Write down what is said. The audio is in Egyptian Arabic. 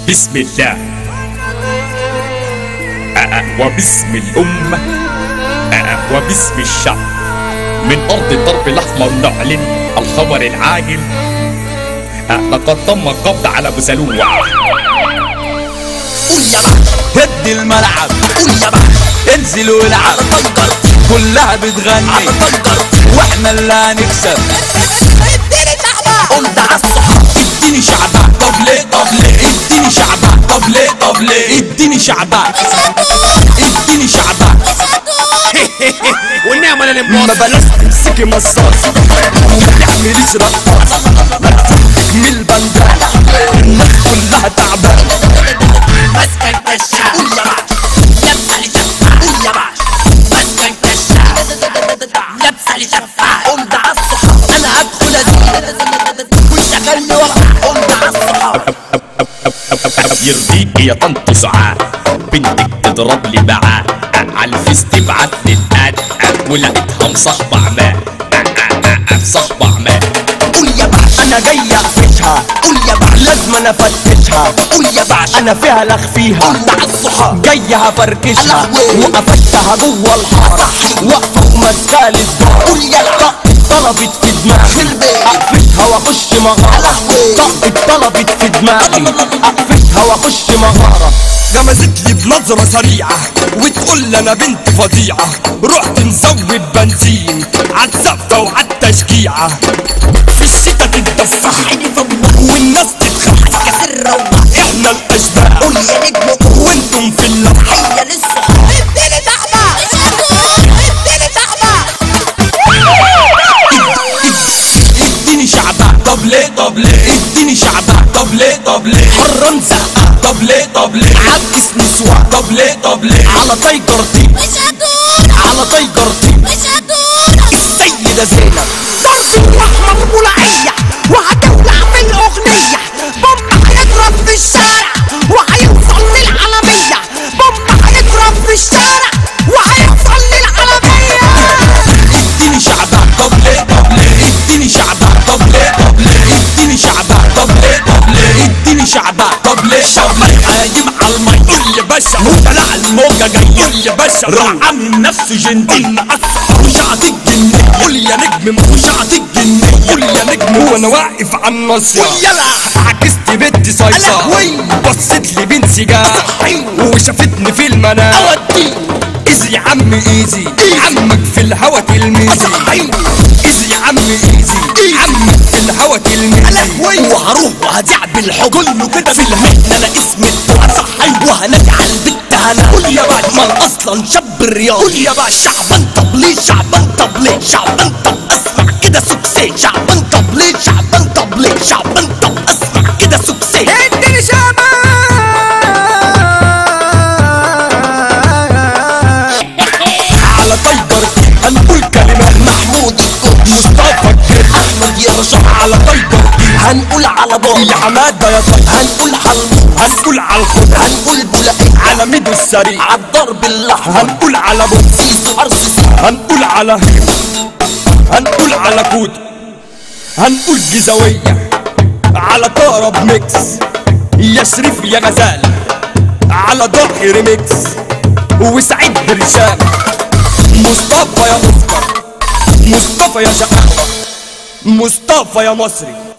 بسم الله أأ وباسم الأمة أأ وباسم الشعب من أرض الضرب الأحمر نعلن الخبر العاجل أأ لقد تم القبض على أبو سلوم وعب قول يا باشا هد الملعب قول يا باشا انزل والعب طنجر كلها بتغني طنجر واحنا اللي هنكسب اديني شعبان قلت على الصحاب اديني شعبان طب ليه طب ليه اديني شعبان طب ليه طب ليه اديني شعبان اديني شعبان والنعمة أنا ما بلاش تمسكي مصاص وما تعمليش رقاص ما تفكك من البندان الناس كلها تعبان ماسكك كشاف قول يا باشا لابسه لي شفاف قول يا باشا ماسكك كشاف لابسه لي شفاف قلت على الصحاب انا هدخل ازيد وشغلني ورا قلت على الصحاب يرضيك يا طنط سعاد بنتك تضرب لي معاه على الفيس تبعت لي الاد ولقيتها مصاحبة عماه مصاحبة عماه قول يا باشا انا جاي اقفشها قول يا باشا لازم انا افتشها قول يا باشا انا فيها لخ فيها قلت على الصحاب جاي هفركشها لهوي. وقفشتها جوه الحاره واقفه وماسكه لي الدار قول يلا طلبت في دماغي خربت. اقفشها واخش مغاره لهوي. طقت طلبت في دماغي اقفشها واخش مغاره جمزت لي بنظرة سريعة وتقول لي انا بنت فظيعة رحت مزود بنزين عالزقفة وعالتشجيعة في الشتا تتدفع عيني في النار والناس تتخفى كسر روضة احنا الاشباح قول يا نجم قول وانتم في اللفحة هيا للصحاب اديني تحبة اديني تحبة اديني شعبان طب ليه طب ليه اديني شعبان طب ليه طب ليه حرام زقه طب ليه طب ليه عكس نسوان طب ليه طب ليه على تايجرتي مش هتقول على تايجرتي مش هتقول السيدة زينب ضرب الرحمة بولعية وهتولع في الأغنية بومب هيضرب في الشارع وهيوصل للعالمية بومب هيضرب في الشارع وهيوصل للعالمية اديني شعبان طب ليه طب ليه اديني شعبان طب ليه طب ليه اديني شعبان طب ليه طب ليه اديني شعبان طب ليه طب شعبان ليه قايم على المي قول يا باشا وطلع الموجة جاية قول يا باشا راح عامل نفسه جندي قلنا أصحى وشعت الجنية قول يا نجم وشعت الجنية قول يا نجم وانا واقف على النصية يلا عكست بنت صيصة ألهوي. بصت لي بنت سجارة وشافتني في المنام اودي ايزي يا عم ايزي عمك في الهوا تلميذي ايزي يا عم ايزي عمك في الهوا تلميذي وهروح وهديع بالحب كله كده في المهنة انا اسمي الدعاء صحي وهنجعل بنت هنا قول يا باشا ما أنا اصلا شاب رياضي قول يا باشا شعبان طب ليه شعبان طب ليه شعبان طب اسمع كده سكسي شعبان طب ليه شعبان طب ليه شعبان طب اسمع كده سكسي اديني على تايجرتي هنقول كلمات محمود الكوتش مصطفى الجد احمد يرشح على تايجرتي هنقول على بابا يا حماده يا طيب هنقول على الموت هنقول على الخد هنقول بولقية على ميدو السريع على الضرب الاحمر هنقول على بوت سيسو ارسيسي هنقول على هيم هنقول على كوت هنقول جزاوية على طرب ميكس يا شريف يا غزال على ضحي ريميكس وسعيد برشام مصطفى يا مسكر مصطفى يا شقاوة مصطفى يا مصري